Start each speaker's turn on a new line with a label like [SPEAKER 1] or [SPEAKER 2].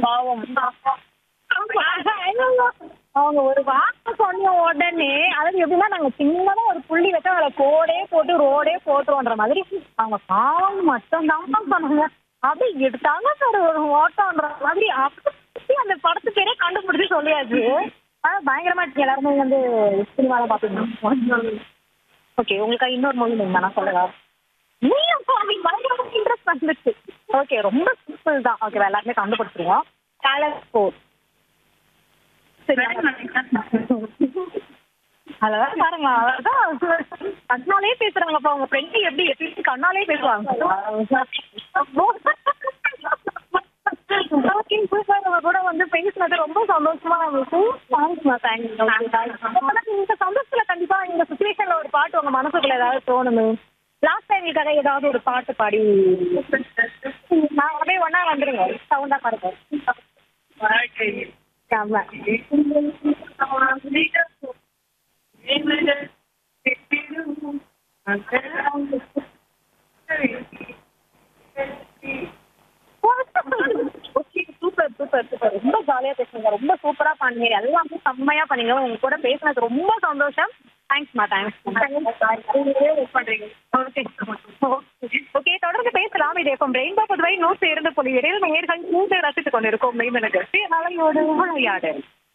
[SPEAKER 1] பாவம் அவங்க ஒரு வார்த்தை சொன்ன உடனே அதாவது எப்படின்னா நாங்க சின்னதா ஒரு புள்ளி வச்சா அதுல கோடே போட்டு ரோடே போட்டுருவோன்ற மாதிரி அவங்க பாவம் மட்டும் தான் சொன்னாங்க அப்படி எடுத்தாங்க சார் ஒரு ஓட்டம்ன்ற மாதிரி அப்படி அந்த படத்து பேரே கண்டுபிடிச்சு சொல்லியாச்சு ஆனா பயங்கரமா இருக்கு எல்லாருமே வந்து சினிமால பாத்துக்கணும் ஓகே உங்களுக்கு இன்னொரு மொழி இருந்தா நான் சொல்லவா நீயும் பாவி பயங்கரமா இன்ட்ரெஸ்ட் வந்துச்சு ஓகே ரொம்ப சிம்பிள் தான் ஓகே எல்லாருமே கண்டுபிடிச்சிருவோம் கலர் ஃபோர் சரி அதெல்லாம் பாருங்க அதான் கண்ணாலே பேசுறாங்கப்பா உங்க ஃப்ரெண்டு எப்படி எப்படி கண்ணாலே பேசுவாங்க ஓகே சூப்பர் உங்க கூட வந்து பேசினது ரொம்ப சந்தோஷமா இருந்துச்சு தேங்க்ஸ்மா தேங்க்ஸ் இந்த சந்தோஷத்துல கண்டிப்பா இந்த சுச்சுவேஷன்ல ஒரு பாட்டு உங்க மனசுக்குள்ள ஏதாவது தோணுமே லாஸ்ட் டைம் இதுக்காக ஏதாவது ஒரு பாட்டு பாடி நான் அப்படியே ஒன்னா வந்துருங்க சவுண்டா பாருங்க ஆமா சூப்பர் சூப்பர் சூப்பர் ரொம்ப ஜாலியா பேசுங்க ரொம்ப சூப்பரா பண்ணீங்க எல்லாமே செம்மையா பண்ணீங்க உங்க கூட பேசினது ரொம்ப சந்தோஷம் தேங்க்ஸ்மா தேங்க்ஸ் ஓகே தொடர்ந்து பேசலாம் இது எஃப்எம் ரெயின்போ புதுவை நூற்றி இரண்டு புள்ளி ஏழில் நேர்கள் மூன்று ரசித்துக் கொண்டிருக்கோம் மெய்மனுக்கு அலையோடு விளையாடு